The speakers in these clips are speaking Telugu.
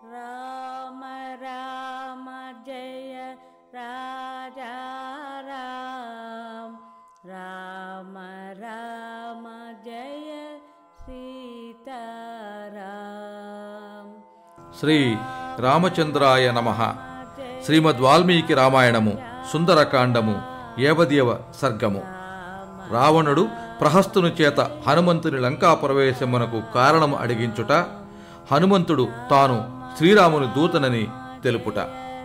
రామ రామ జయ రాజా రామ రామ రామ జయ సీతారాం శ్రీ రామచంద్రాయ నమ శ్రీమద్ వాల్మీకి రామాయణము సుందరకాండము ఏవదేవ సర్గము రావణుడు ప్రహస్తుని చేత హనుమంతుని లంకా ప్రవేశమునకు కారణము అడిగించుట హనుమంతుడు తాను శ్రీరాముని దూతనని తెలుపుట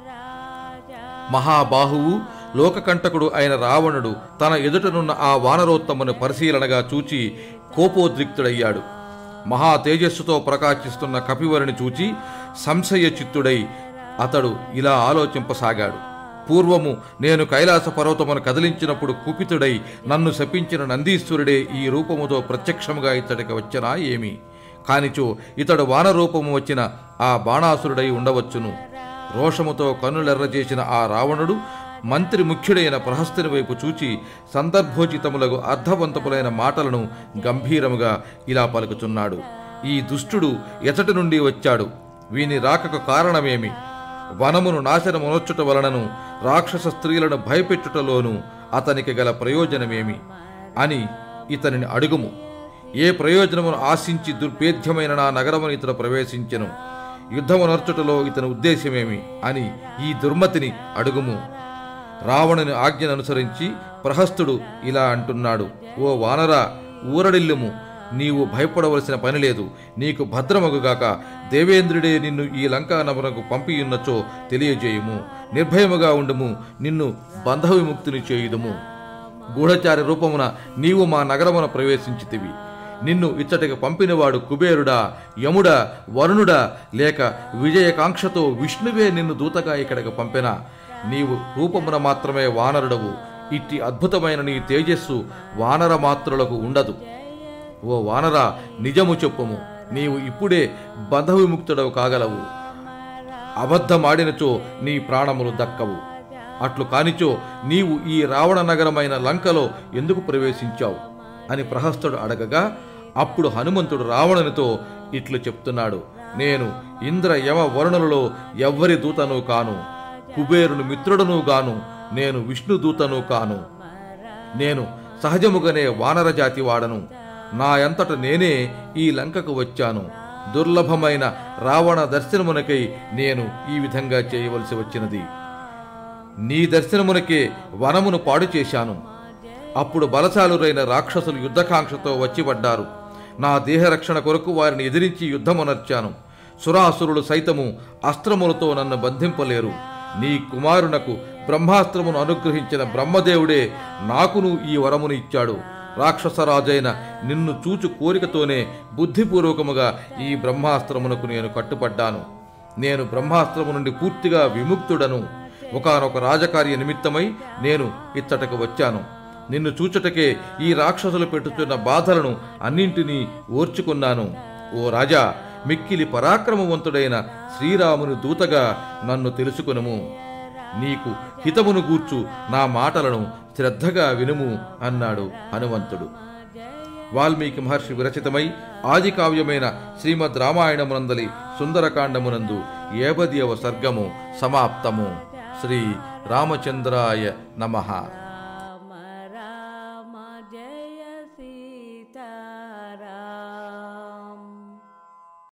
మహాబాహువు లోకకంటకుడు అయిన రావణుడు తన ఎదుటనున్న ఆ వానరోత్తమును పరిశీలనగా చూచి కోపోద్రిక్తుడయ్యాడు మహా తేజస్సుతో ప్రకాశిస్తున్న కపివరుని చూచి సంశయ చిత్తుడై అతడు ఇలా ఆలోచింపసాగాడు పూర్వము నేను కైలాస పర్వతమును కదిలించినప్పుడు కుపితుడై నన్ను శపించిన నందీశ్వరుడే ఈ రూపముతో ప్రత్యక్షముగా ఇతడికి వచ్చినా ఏమి కానిచో ఇతడు వానరూపము వచ్చిన ఆ బాణాసురుడై ఉండవచ్చును రోషముతో కన్నులెర్రచేసిన ఆ రావణుడు మంత్రి ముఖ్యుడైన ప్రహస్తుని వైపు చూచి సందర్భోచితములకు అర్థవంతములైన మాటలను గంభీరముగా ఇలా పలుకుచున్నాడు ఈ దుష్టుడు ఎతటి నుండి వచ్చాడు వీని రాకకు కారణమేమి వనమును నాశనమునొచ్చుట వలనను రాక్షస స్త్రీలను భయపెట్టుటలోను అతనికి గల ప్రయోజనమేమి అని ఇతనిని అడుగుము ఏ ప్రయోజనమును ఆశించి దుర్భేద్యమైన నా నగరమును ఇతడు ప్రవేశించెను యుద్ధము నర్చుటలో ఇతని ఉద్దేశ్యమేమి అని ఈ దుర్మతిని అడుగుము రావణుని ఆజ్ఞను అనుసరించి ప్రహస్తుడు ఇలా అంటున్నాడు ఓ వానరా ఊరడిల్లుము నీవు భయపడవలసిన పని లేదు నీకు భద్రమగుగాక దేవేంద్రుడే నిన్ను ఈ లంకా నగరకు పంపియున్నచో తెలియజేయుము నిర్భయముగా ఉండుము నిన్ను బంధ విముక్తిని చేయుదుము గూఢచారి రూపమున నీవు మా నగరమున ప్రవేశించితివి నిన్ను ఇచ్చటికి పంపినవాడు కుబేరుడా యముడా వరుణుడా లేక విజయకాంక్షతో విష్ణువే నిన్ను దూతగా ఇక్కడికి పంపినా నీవు రూపమున మాత్రమే వానరుడవు ఇట్టి అద్భుతమైన నీ తేజస్సు వానర మాత్రులకు ఉండదు ఓ వానరా నిజము చెప్పుము నీవు ఇప్పుడే బంధ విముక్తుడవు కాగలవు అబద్ధమాడినచో నీ ప్రాణములు దక్కవు అట్లు కానిచో నీవు ఈ రావణ నగరమైన లంకలో ఎందుకు ప్రవేశించావు అని ప్రహస్తుడు అడగగా అప్పుడు హనుమంతుడు రావణునితో ఇట్లు చెప్తున్నాడు నేను ఇంద్ర యమ వరుణులలో ఎవ్వరి దూతను కాను కుబేరుని మిత్రుడను గాను నేను విష్ణు దూతను కాను నేను సహజముగానే వానర జాతి వాడను నా అంతట నేనే ఈ లంకకు వచ్చాను దుర్లభమైన రావణ దర్శనమునకై నేను ఈ విధంగా చేయవలసి వచ్చినది నీ దర్శనమునకే వనమును పాడు చేశాను అప్పుడు బలశాలురైన రాక్షసులు యుద్ధకాంక్షతో వచ్చిపడ్డారు నా దేహరక్షణ కొరకు వారిని ఎదిరించి యుద్ధమునర్చాను సురాసురులు సైతము అస్త్రములతో నన్ను బంధింపలేరు నీ కుమారునకు బ్రహ్మాస్త్రమును అనుగ్రహించిన బ్రహ్మదేవుడే నాకును ఈ వరమును ఇచ్చాడు రాక్షసరాజైన నిన్ను చూచు కోరికతోనే బుద్ధిపూర్వకముగా ఈ బ్రహ్మాస్త్రమునకు నేను కట్టుపడ్డాను నేను బ్రహ్మాస్త్రము నుండి పూర్తిగా విముక్తుడను ఒకనొక రాజకార్య నిమిత్తమై నేను ఇచ్చటకు వచ్చాను నిన్ను చూచుటకే ఈ రాక్షసులు పెట్టుతున్న బాధలను అన్నింటినీ ఓర్చుకున్నాను ఓ రాజా మిక్కిలి పరాక్రమవంతుడైన శ్రీరాముని దూతగా నన్ను తెలుసుకొనుము నీకు హితమును గూర్చు నా మాటలను శ్రద్ధగా వినుము అన్నాడు హనుమంతుడు వాల్మీకి మహర్షి విరచితమై ఆది కావ్యమైన శ్రీమద్ రామాయణమునందలి సుందరకాండమునందు ఏబదియవ సర్గము సమాప్తము శ్రీ రామచంద్రాయ నమః